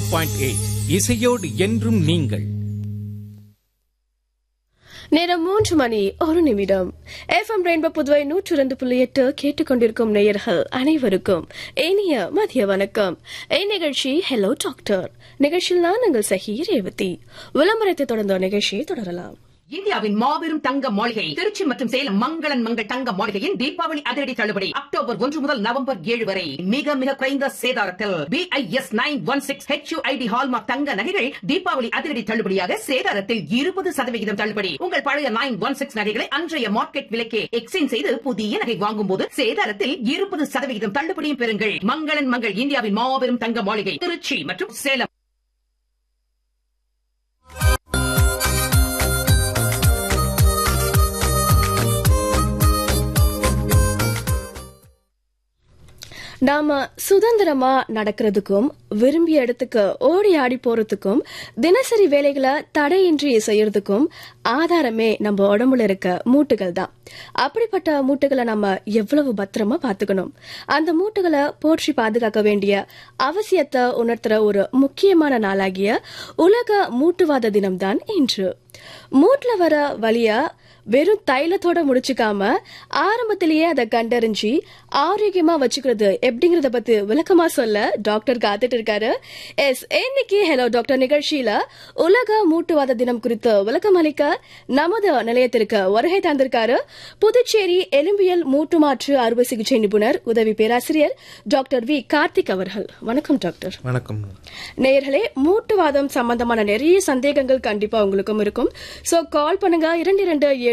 point eight இசையோடு என்றும் நீங்கள் நேரம் மூன்று மணி ஒரு நிமிடம் எஃப்எம் ரெயின்போ புதுவை நூற்று இரண்டு புள்ளி எட்டு கேட்டுக்கொண்டிருக்கும் நேயர்கள் அனைவருக்கும் இனிய மதிய வணக்கம் இந்நிகழ்ச்சி ஹலோ டாக்டர் நிகழ்ச்சியில் நான் உங்கள் சகி ரேவதி விளம்பரத்தை தொடர்ந்த நிகழ்ச்சியை தொடரலாம் இந்தியாவின் மாபெரும் தங்க மாளிகை திருச்சி மற்றும் சேலம் மங்களன் மங்கள் தங்க மாளிகையின் தீபாவளி அதிரடி தள்ளுபடி அக்டோபர் ஒன்று முதல் நவம்பர் ஏழு வரை மிக மிக குறைந்த சேதாரத்தில் BIS nine one six HUID hallmark தங்க நகைகள் தீபாவளி அதிரடி தள்ளுபடியாக சேதாரத்தில் இருபது சதவிகிதம் தள்ளுபடி உங்கள் பழைய நைன் ஒன் சிக்ஸ் நகைகளை அன்றைய மார்க்கெட் விலைக்கே எக்ஸ்சேஞ்ச் செய்து புதிய நகை வாங்கும் போது சேதாரத்தில் இருபது சதவிகிதம் தள்ளுபடியும் பெறுங்கள் மங்களன் மங்கள் இந்தியாவின் மாபெரும் தங்க மாளிகை திருச்சி மற்றும் சேலம் நாம சுதந்திரமா நடக்கிறதுக்கும் விரும்பிய இடத்துக்கு ஓடி ஆடி போறதுக்கும் தினசரி வேலைகளை தடையின்றி செய்யறதுக்கும் ஆதாரமே நம்ம உடம்புல இருக்க மூட்டுகள் தான் அப்படிப்பட்ட மூட்டுகளை நம்ம எவ்வளவு பத்திரமா பாத்துக்கணும் அந்த மூட்டுகளை போற்றி பாதுகாக்க வேண்டிய அவசியத்தை உணர்த்துற ஒரு முக்கியமான நாளாகிய உலக மூட்டுவாத தினம்தான் இன்று மூட்டுல வர வழிய வெறும் தைலத்தோட முடிச்சுக்காம ஆரம்பத்திலேயே அதை கண்டறிஞ்சு ஆரோக்கியமா வச்சுக்கிறது எப்படிங்கறத பத்தி விளக்கமா சொல்ல டாக்டர் காத்துட்டு இருக்காரு எஸ் இன்னைக்கு ஹலோ டாக்டர் நிகழ்ச்சியில உலக மூட்டுவாத தினம் குறித்து விளக்கம் அளிக்க நமது நிலையத்திற்கு வருகை தந்திருக்காரு புதுச்சேரி எலும்பியல் மூட்டு மாற்று அறுவை சிகிச்சை நிபுணர் உதவி பேராசிரியர் டாக்டர் வி கார்த்திக் அவர்கள் வணக்கம் டாக்டர் வணக்கம் நேயர்களே மூட்டுவாதம் சம்பந்தமான நிறைய சந்தேகங்கள் கண்டிப்பா உங்களுக்கும் இருக்கும் சோ கால் பண்ணுங்க இரண்டு இரண்டு